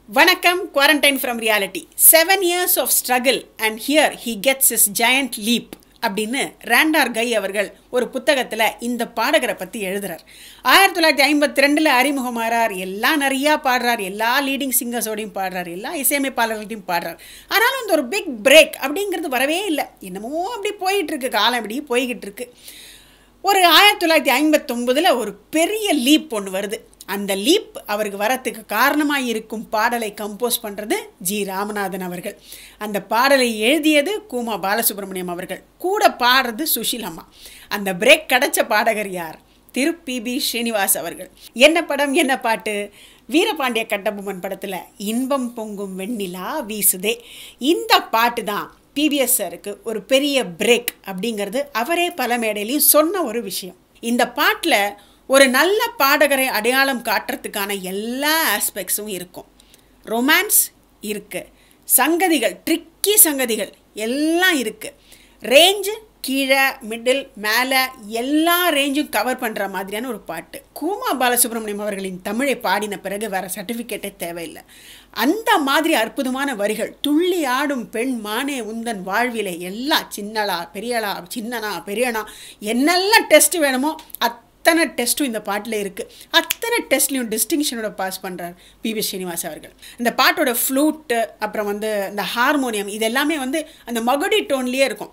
வணக்கம் quarantine from reality seven years of struggle and here he gets is giant leap அப்படின்னு ரேண்டார் கை அவர்கள் ஒரு புத்தகத்தில் இந்த பாடகரை பற்றி எழுதுறார் ஆயிரத்தி தொள்ளாயிரத்தி ஐம்பத்தி ரெண்டில் அறிமுகமாறார் எல்லாம் நிறையா பாடுறார் எல்லா லீடிங் சிங்கர்ஸோடையும் பாடுறார் எல்லா இசையமைப்பாளர்களையும் பாடுறார் ஆனாலும் இந்த ஒரு பிக் பிரேக் அப்படிங்கிறது வரவே இல்லை என்னமோ அப்படி போயிட்டு இருக்கு காலம் அப்படி போய்கிட்டு இருக்கு ஒரு ஆயிரத்தி தொள்ளாயிரத்தி ஐம்பத்தொம்பதில் ஒரு பெரிய லீப் ஒன்று வருது அந்த லீப் அவருக்கு வரத்துக்கு காரணமாக இருக்கும் பாடலை கம்போஸ் பண்ணுறது ஜி ராமநாதன் அவர்கள் அந்த பாடலை எழுதியது கூமா பாலசுப்ரமணியம் அவர்கள் கூட பாடுறது சுஷிலம்மா அந்த பிரேக் கிடைச்ச பாடகர் யார் திரு பி பி ஸ்ரீனிவாஸ் அவர்கள் என்ன படம் என்ன பாட்டு வீரபாண்டிய கட்டபொம்மன் படத்தில் இன்பம் பொங்கும் வெண்ணிலா வீசுதே இந்த பாட்டு தான் பிபிஎஸ் சாருக்கு ஒரு பெரிய பிரேக் அப்படிங்கிறது அவரே பல மேடையிலையும் சொன்ன ஒரு விஷயம் இந்த பாட்டில் ஒரு நல்ல பாடகரை அடையாளம் காட்டுறதுக்கான எல்லா ஆஸ்பெக்ட்ஸும் இருக்கும் ரொமான்ஸ் இருக்குது சங்கதிகள் ட்ரிக்கி சங்கதிகள் எல்லாம் இருக்குது ரேஞ்சு கீழே மிடில் மேலே எல்லா ரேஞ்சும் கவர் பண்ணுற மாதிரியான ஒரு பாட்டு கூமா பாலசுப்ரமணியம் அவர்களின் தமிழை பாடின பிறகு வேறு சர்டிஃபிகேட்டே தேவையில்லை அந்த மாதிரி அற்புதமான வரிகள் துள்ளி ஆடும் பெண் மானே உந்தன் வாழ்விலே எல்லாம் சின்னலா பெரியளா சின்னனா பெரியனா என்னெல்லாம் டெஸ்ட் வேணுமோ அத் அத்தனை டெஸ்ட்டும் இந்த பாட்டில் இருக்குது அத்தனை டெஸ்ட்லையும் டிஸ்டிங்ஷனோட பாஸ் பண்ணுறார் பிபி ஸ்ரீனிவாஸ் அவர்கள் இந்த பாட்டோட ஃப்ளூட்டு அப்புறம் வந்து இந்த ஹார்மோனியம் இது எல்லாமே வந்து அந்த மகுடி டோன்லேயே இருக்கும்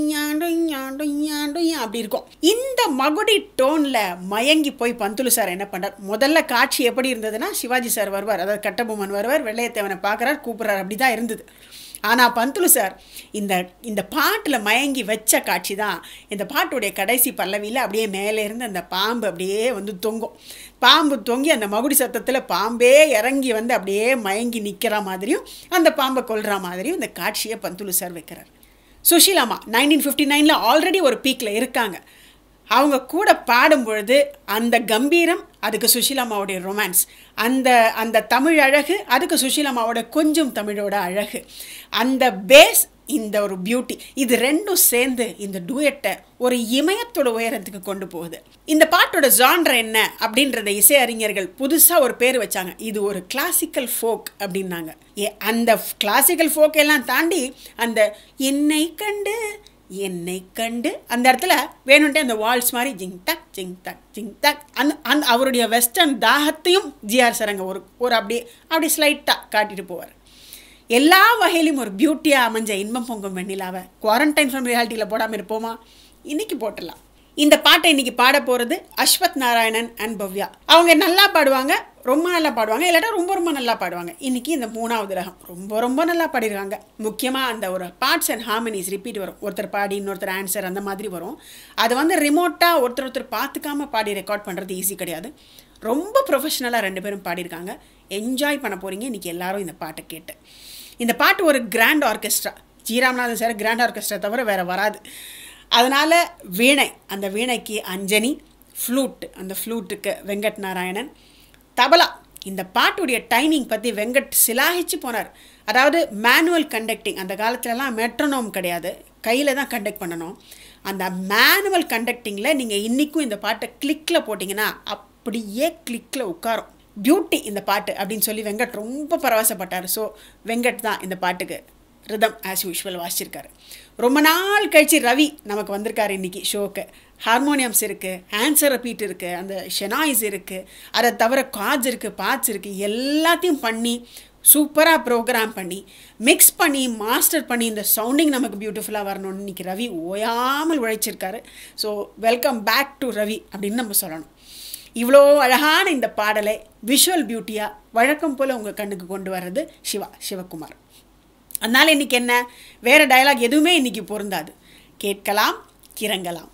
அப்படி இருக்கும் இந்த மகுடி டோனில் மயங்கி போய் பந்துலு சார் என்ன பண்ணுறார் முதல்ல காட்சி எப்படி இருந்ததுன்னா சிவாஜி சார் வருவார் அதாவது கட்டபொம்மன் வருவார் வெள்ளையத்தேவனை பார்க்குறார் கூப்பிட்றாரு அப்படி தான் இருந்தது ஆனால் பந்துலு சார் இந்த இந்த பாட்டில் மயங்கி வச்ச காட்சி தான் இந்த பாட்டுடைய கடைசி பல்லவியில் அப்படியே மேலே இருந்து அந்த பாம்பு அப்படியே வந்து தொங்கும் பாம்பு தொங்கி அந்த மகுடி சத்தத்தில் பாம்பே இறங்கி வந்து அப்படியே மயங்கி நிற்கிற மாதிரியும் அந்த பாம்பை கொல்ற மாதிரியும் இந்த காட்சியை பந்துலு சார் வைக்கிறார் சுஷீலாமா நைன்டீன் ஃபிஃப்டி நைனில் ஆல்ரெடி ஒரு பீக்கில் இருக்காங்க அவங்க கூட பாடும் பொழுது அந்த கம்பீரம் அதுக்கு சுஷீலாமாவுடைய ரொமான்ஸ் அந்த அந்த தமிழ் அழகு அதுக்கு சுஷீலாமாவோட கொஞ்சம் தமிழோட அழகு அந்த பேஸ் இந்த ஒரு பியூட்டி இது ரெண்டும் சேர்ந்து இந்த டூயட்டை ஒரு இமயத்தோட உயரத்துக்கு கொண்டு போகுது இந்த பாட்டோட ஜான்ற என்ன அப்படின்றத இசை அறிஞர்கள் புதுசாக ஒரு பேர் வச்சாங்க இது ஒரு கிளாசிக்கல் ஃபோக் அப்படின்னாங்க ஏ அந்த கிளாசிக்கல் ஃபோக் எல்லாம் தாண்டி அந்த என்னை கண்டு என்னை கண்டு அந்த இடத்துல வேணும்ட்டே அந்த வால்ஸ் மாதிரி ஜிங் தக் ஜிங் தக் ஜிங் தக் அந்த அந்த அவருடைய வெஸ்டர்ன் தாகத்தையும் ஜிஆர் சரங்க ஒரு ஒரு அப்படியே அப்படி ஸ்லைட்டாக காட்டிட்டு போவார் எல்லா வகையிலையும் ஒரு பியூட்டியாக அமைஞ்ச இன்பம் பொங்கும் வெண்ணிலாவை குவாரண்டைன் ஃப்ரம் ரியாலிட்டியில் போடாமல் இருப்போமா இன்றைக்கி போட்டுடலாம் இந்த பாட்டை இன்றைக்கி பாட போகிறது அஸ்வத் நாராயணன் அண்ட் பவ்யா அவங்க நல்லா பாடுவாங்க ரொம்ப நல்லா பாடுவாங்க இல்லாட்டா ரொம்ப ரொம்ப நல்லா பாடுவாங்க இன்றைக்கி இந்த மூணாவது ரகம் ரொம்ப ரொம்ப நல்லா பாடிருக்காங்க முக்கியமாக அந்த ஒரு பார்ட்ஸ் அண்ட் ஹார்மனிஸ் ரிப்பீட் வரும் ஒருத்தர் பாடி இன்னொருத்தர் ஆன்சர் அந்த மாதிரி வரும் அது வந்து ரிமோட்டாக ஒருத்தர் ஒருத்தர் பார்த்துக்காம பாடி ரெக்கார்ட் பண்ணுறது ஈஸி கிடையாது ரொம்ப ப்ரொஃபஷ்னலாக ரெண்டு பேரும் பாடியிருக்காங்க என்ஜாய் பண்ண போகிறீங்க இன்றைக்கி எல்லாரும் இந்த பாட்டை கேட்டு இந்த பாட்டு ஒரு grand orchestra G Ramanathan sir grand orchestra தவிர வேறு வராது அதனால் வீணை அந்த வீணைக்கு அஞ்சனி ஃப்ளூட் அந்த ஃப்ளூட்டுக்கு வெங்கட் நாராயணன் தபலா இந்த பாட்டுடைய டைமிங் பற்றி வெங்கட் சிலாகிச்சு போனார் அதாவது மேனுவல் கண்டக்டிங் அந்த காலத்துலலாம் மெட்ரோனோம் கிடையாது கையில் தான் கண்டக்ட் பண்ணணும் அந்த மேனுவல் கண்டக்டிங்கில் நீங்கள் இன்றைக்கும் இந்த பாட்டை கிளிக்கில் போட்டிங்கன்னா அப்படியே கிளிக்கில் உட்காரும் பியூட்டி இந்த பாட்டு அப்படின்னு சொல்லி வெங்கட் ரொம்ப பரவசப்பட்டார் ஸோ வெங்கட் தான் இந்த பாட்டுக்கு ரிதம் ஆஸ் யூஷுவல் வாசிச்சிருக்காரு ரொம்ப நாள் கழித்து ரவி நமக்கு வந்திருக்காரு இன்றைக்கி ஷோக்கு ஹார்மோனியம்ஸ் இருக்குது ஆன்சர் ரிப்பீட் இருக்குது அந்த ஷெனாய்ஸ் இருக்குது அதை தவிர கார்ட்ஸ் இருக்குது பார்ட்ஸ் இருக்குது எல்லாத்தையும் பண்ணி சூப்பராக ப்ரோக்ராம் பண்ணி மிக்ஸ் பண்ணி மாஸ்டர் பண்ணி இந்த சவுண்டிங் நமக்கு பியூட்டிஃபுல்லாக வரணும்னு இன்றைக்கி ரவி ஓயாமல் உழைச்சிருக்காரு so welcome back to Ravi அப்படின்னு நம்ம சொல்லணும் இவ்வளோ அழகான இந்த பாடலை விஷுவல் பியூட்டியாக வழக்கம் போல் உங்கள் கண்ணுக்கு கொண்டு வர்றது சிவா சிவகுமார் அதனால் இன்றைக்கி என்ன வேறு டயலாக் எதுவுமே இன்றைக்கி பொருந்தாது கேட்கலாம் கிறங்கலாம்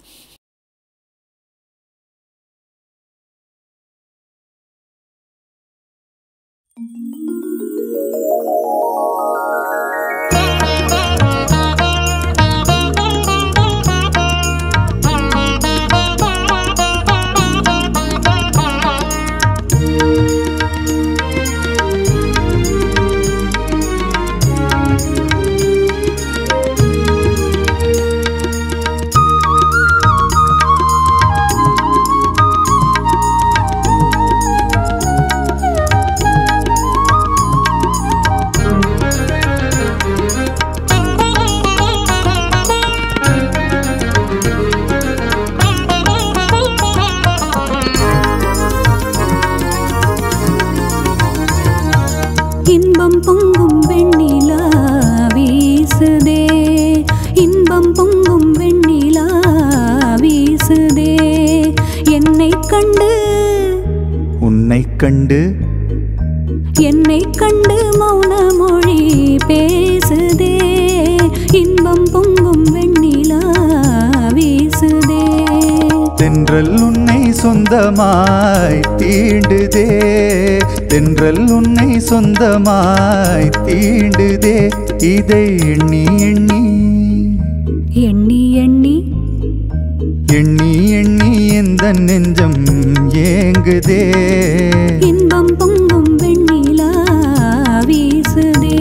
இன்பம் பொங்கும் வெண்ணிலா வீசுதே இன்பம் பொங்கும் வெண்ணிலா வீசுதே என்னை கண்டு உன்னை கண்டு என்னை கண்டு மௌன மொழி பேசுதே இன்பம் பொங்கும் வெண்ணிலா வீசுதே தென்றல் உன்னை சொந்தமாய் தீண்டுதே தென்றல் உன்னை சொந்தமாய் தீண்டுதே இதை எண்ணி எண்ணி எண்ணி எண்ணி எண்ணி எண்ணி எந்த நெஞ்சம் ஏங்குதே இன்பம் பொங்கும் வெண்ணிலா வீசுதே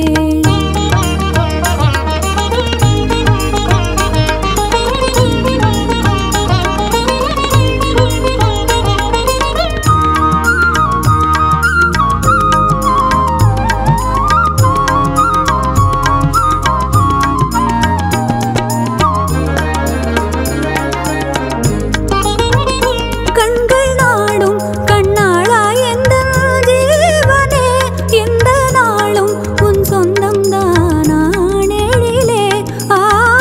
கண்கள் நாடும் கண்ணாளா எந்த ஜீவனே எந்த நாளும் உன் சொந்தம் தானானேழிலே ஆ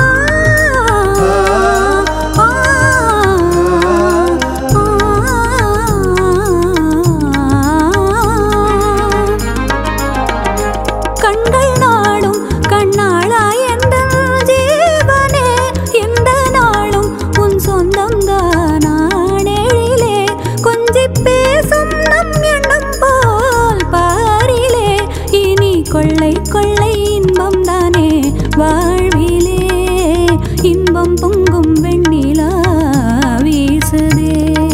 ஆ, ஆ. கண்கள் நாடும் கண்ணாளா எந்த ஜீவனே எந்த நாளும் உன் சொந்தம் தானானேழிலே கொஞ்சி பேசும் நம் எண்ணம் போல் பாரிலே இனி கொள்ளை கொள்ளை இன்பம் தானே வாழ்விலே இன்பம் பொங்கும் வெண்ணிலா வீசுதே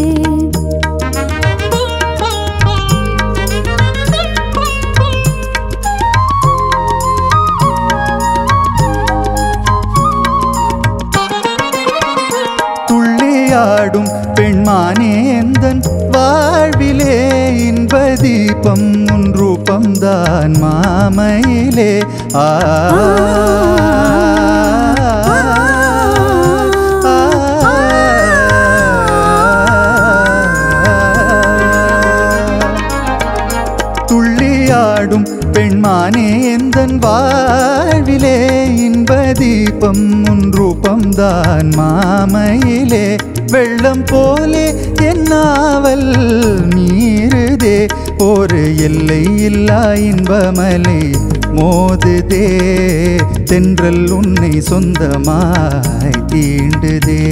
துள்ளியாடும் பெண்மானே எந்தன் வாழ்விலே இன்ப தீபம் உன் ரூபம்தான் மாமையிலே ஆ துள்ளியாடும் பெண்மானே எந்தன் வாழ்விலே இன்ப தீபம் உன் ரூபம்தான் மாமையிலே வெள்ளம் போலே என் நாவல் நீருதே ஒரு எல்லை இல்லா இன்பமலை மோதுதே தென்றல் உன்னை சொந்தமாய் தீண்டுதே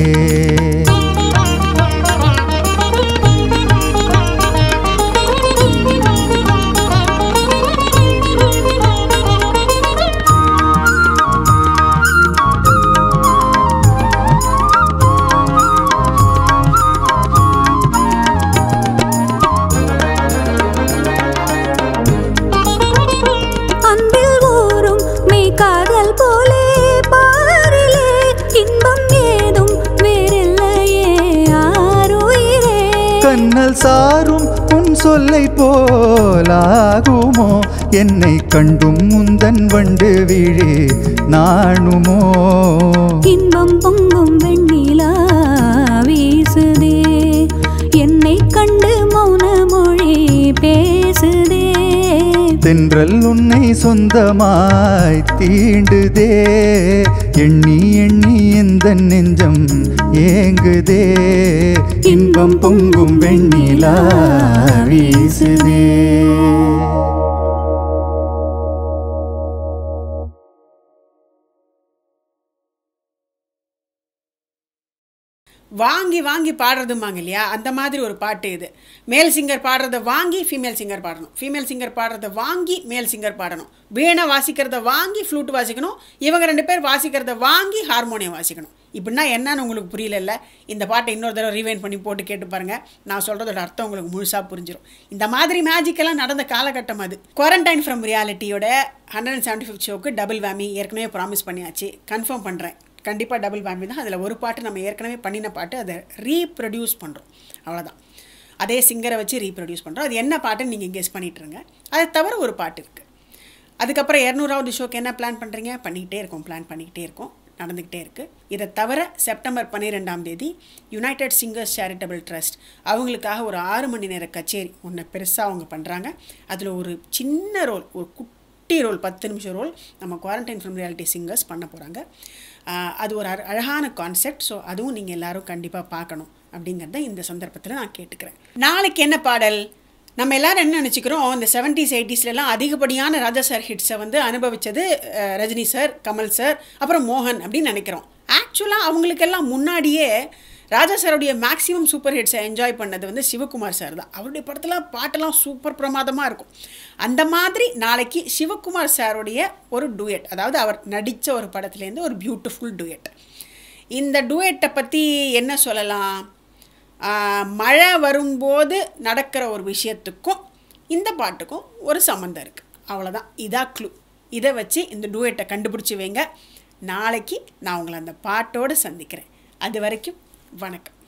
அன்பில் ஊறும் மெய் காதல் போலே பாரிலே இன்பம் ஏதும் வேறில்லையே ஆருயிரே கண்ணல் சாரும் உன் சொல்லை போலாகுமோ என்னை கண்டும் முந்தன் வண்டு விழி நாணுமோ இன்பம் பொங்கும் வெண்ணிலா வீசுதே என்னை கண்டு மௌன மொழி பேசுதே தென்றல் உன்னை சொந்தமாய் தீண்டுதே எண்ணி எண்ணி எந்த நெஞ்சம் ஏங்குதே இன்பம் பொங்கும் வெண்ணிலா வீசுதே வாங்கி வாங்கி பாடுறதுமாங்க இல்லையா அந்த மாதிரி ஒரு பாட்டு இது மேல் சிங்கர் பாடுறத வாங்கி ஃபீமேல் சிங்கர் பாடணும் ஃபீமேல் சிங்கர் பாடுறத வாங்கி மேல் சிங்கர் பாடணும் வீணை வாசிக்கிறத வாங்கி ஃப்ளூட் வாசிக்கணும் இவங்க ரெண்டு பேர் வாசிக்கிறத வாங்கி ஹார்மோனியம் வாசிக்கணும் இப்படின்னா என்னன்னு உங்களுக்கு புரியலல்ல இந்த பாட்டை இன்னொரு தடவை ரீவைன் பண்ணி போட்டு கேட்டு பாருங்க நான் சொல்கிறதோட அர்த்தம் உங்களுக்கு முழுசாக புரிஞ்சிடும் இந்த மாதிரி மேஜிக்கெல்லாம் நடந்த காலகட்டம் அது குவாரண்டைன் ஃப்ரம் ரியாலிட்டியோட ஹண்ட்ரட் அண்ட் செவன்ட்டி ஃபிஃப்த் ஷோக்கு டபுள் வேமி ஏற்கனவே ப்ராமிஸ் பண்ணியாச்சு கன்ஃபார்ம் பண்ணுறேன் கண்டிப்பாக டபுள் வேமி தான் அதில் ஒரு பாட்டு நம்ம ஏற்கனவே பண்ணின பாட்டு அதை ரீப்ரொடியூஸ் பண்ணுறோம் அவ்வளோதான் அதே சிங்கரை வச்சு ரீப்ரொடியூஸ் பண்ணுறோம் அது என்ன பாட்டுன்னு நீங்கள் கெஸ் பண்ணிட்டுருங்க அதை தவிர ஒரு பாட்டு இருக்குது அதுக்கப்புறம் இரநூறாவது ஷோக்கு என்ன பிளான் பண்ணுறீங்க பண்ணிக்கிட்டே இருக்கோம் பிளான் பண்ணிக்கிட்டே இருக்கோம் நடந்துக்கிட்டே இருக்குது இதை தவிர செப்டம்பர் பன்னிரெண்டாம் தேதி யுனைடெட் சிங்கர்ஸ் சேரிட்டபிள் ட்ரஸ்ட் அவங்களுக்காக ஒரு ஆறு மணி நேர கச்சேரி ஒன்று பெருசாக அவங்க பண்ணுறாங்க அதில் ஒரு சின்ன ரோல் ஒரு குட்டி ரோல் பத்து நிமிஷம் ரோல் நம்ம குவாரண்டைன் ஃபிலிம் ரியாலிட்டி சிங்கர்ஸ் பண்ண போகிறாங்க அது ஒரு அழ- அழகான கான்செப்ட் ஸோ அதுவும் நீங்கள் எல்லாரும் கண்டிப்பாக பார்க்கணும் அப்படிங்கிறத இந்த சந்தர்ப்பத்தில் நான் கேட்டுக்கிறேன் நாளைக்கு என்ன பாடல் நம்ம எல்லாரும் என்ன நினச்சிக்கிறோம் இந்த செவன்டிஸ் எயிட்டிஸ்லாம் அதிகப்படியான ராஜா சார் ஹிட்ஸை வந்து அனுபவித்தது ரஜினி சார் கமல் சார் அப்புறம் மோகன் அப்படின்னு நினைக்கிறோம் ஆக்சுவலாக அவங்களுக்கெல்லாம் முன்னாடியே ராஜா சாருடைய மேக்ஸிமம் சூப்பர் ஹிட்ஸை என்ஜாய் பண்ணது வந்து சிவகுமார் சார் தான் அவருடைய படத்தில் பாட்டெல்லாம் சூப்பர் பிரமாதமாக இருக்கும் அந்த மாதிரி நாளைக்கு சிவகுமார் சாருடைய ஒரு டூயட் அதாவது அவர் நடித்த ஒரு படத்துலேருந்து ஒரு பியூட்டிஃபுல் டூயட் இந்த டூயட்டை பற்றி என்ன சொல்லலாம் ஆஹ், மழை வரும்போது நடக்கிற ஒரு விஷயத்துக்கும் இந்த பாட்டுக்கும் ஒரு சம்மந்தம் இருக்குது அவ்வளோதான் இதா க்ளூ இதை வச்சு இந்த டூயட்டை கண்டுபிடிச்சி வைங்க நாளைக்கு நான் உங்களை அந்த பாட்டோடு சந்திக்கிறேன் அது வரைக்கும் வணக்கம்